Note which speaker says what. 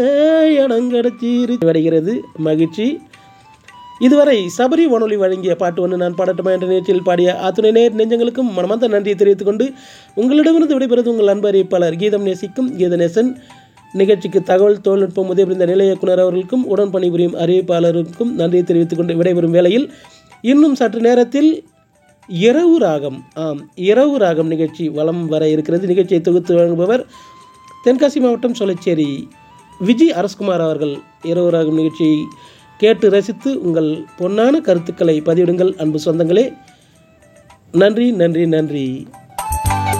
Speaker 1: இடங்கடச்சீரி வருகிறது மகிழ்ச்சி இதுவரை சபரி வானொலி வழங்கிய பாட்டு ஒன்று நான் பாடட்டுமா என்ற நிகழ்ச்சியில் பாடிய அத்துணை நேர் நெஞ்சங்களுக்கும் மனமார்ந்த நன்றியை தெரிவித்துக் கொண்டு உங்களிடமிருந்து விடைபெறுவது உங்கள் அன்பு அறிவிப்பாளர் கீதம் நேசிக்கும் கீதநேசன் நிகழ்ச்சிக்கு தகவல் தொழில்நுட்பம் உதவி புரிந்த நிலைய இயக்குனர் அவர்களுக்கும் உடன் பணிபுரியும் அறிவிப்பாளருக்கும் நன்றியை தெரிவித்துக் கொண்டு விடைபெறும் வேளையில் இன்னும் சற்று நேரத்தில் இரவு ராகம் ஆம் இரவு ராகம் நிகழ்ச்சி வலம் வர இருக்கிறது நிகழ்ச்சியை தொகுத்து வழங்குபவர் தென்காசி மாவட்டம் சொலச்சேரி விஜய் அரஸ்குமார் அவர்கள் இரவு ராகம் நிகழ்ச்சியை கேட்டு ரசித்து உங்கள் பொன்னான கருத்துக்களை பதிவிடுங்கள் அன்பு சொந்தங்களே நன்றி நன்றி நன்றி